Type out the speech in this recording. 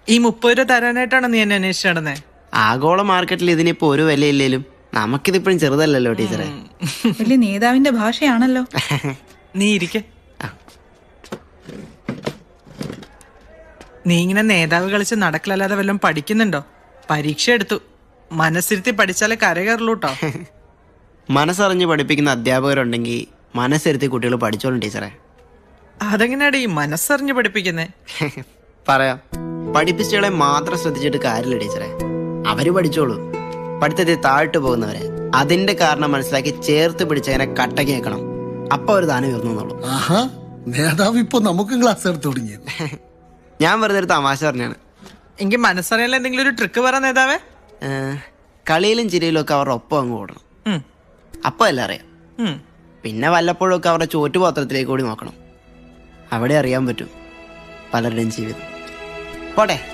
ഈ മുപ്പത് രൂപ തരാനായിട്ടാണ് നീ എന്നെ അന്വേഷിച്ചു നടന്നേ ആഗോള മാർക്കറ്റിൽ ഇതിനിപ്പോ ഒരു വിലയില്ലേലും നമുക്കിതിപ്പോഴും ചെറുതല്ലല്ലോ ടീച്ചറെ വലിയ നേതാവിന്റെ ഭാഷയാണല്ലോ നീ ഇരിക്കെ നീ ഇങ്ങനെ നേതാവ് കളിച്ച് നടക്കലല്ലാതെ വല്ലതും പഠിക്കുന്നുണ്ടോ പരീക്ഷ എടുത്തു മനസ്സിരുത്തി പഠിച്ചാലേ കരകയറുള്ളൂ കേട്ടോ മനസ്സറിഞ്ഞ് പഠിപ്പിക്കുന്ന അധ്യാപകരുണ്ടെങ്കിൽ മനസ്സിരുത്തി കുട്ടികൾ പഠിച്ചോളും ടീച്ചറെ അതെങ്ങനെയാടി ഈ മനസ്സറിഞ്ഞ് പഠിപ്പിക്കുന്നേ പറയാം പഠിപ്പിച്ചകളെ മാത്രം ശ്രദ്ധിച്ചിട്ട് കാര്യമില്ല ടീച്ചറെ അവര് പഠിച്ചോളൂ പഠിത്തത്തിൽ താഴ്ത്തു പോകുന്നവരെ അതിന്റെ കാരണം മനസ്സിലാക്കി ചേർത്ത് പിടിച്ചതിനെ കട്ട കേൾക്കണം അപ്പൊ ഒരു താനം ഉയർന്നു ആഹാ നേതാവ് ഇപ്പൊ നമുക്ക് ക്ലാസ് എടുത്തു തുടങ്ങി ഞാൻ വെറുതെ ഒരു തമാശ പറഞ്ഞാണ് എങ്കിൽ മനസ്സറിയാൻ എന്തെങ്കിലും ഒരു ട്രിക്ക് പറ നേതാവേ ഏഹ്, കളിയിലും ചിരിയിലും ഒക്കെ അവരുടെ ഒപ്പം അങ്ങ് ഓടണം ഉം, അപ്പൊ എല്ലാം അറിയാം ഉം. പിന്നെ വല്ലപ്പോഴും ഒക്കെ അവരുടെ ചോറ്റുപാത്രത്തിലേക്ക് കൂടി നോക്കണം അവിടെ അറിയാൻ പറ്റും പലരുടെയും ജീവിതം പോട്ടെ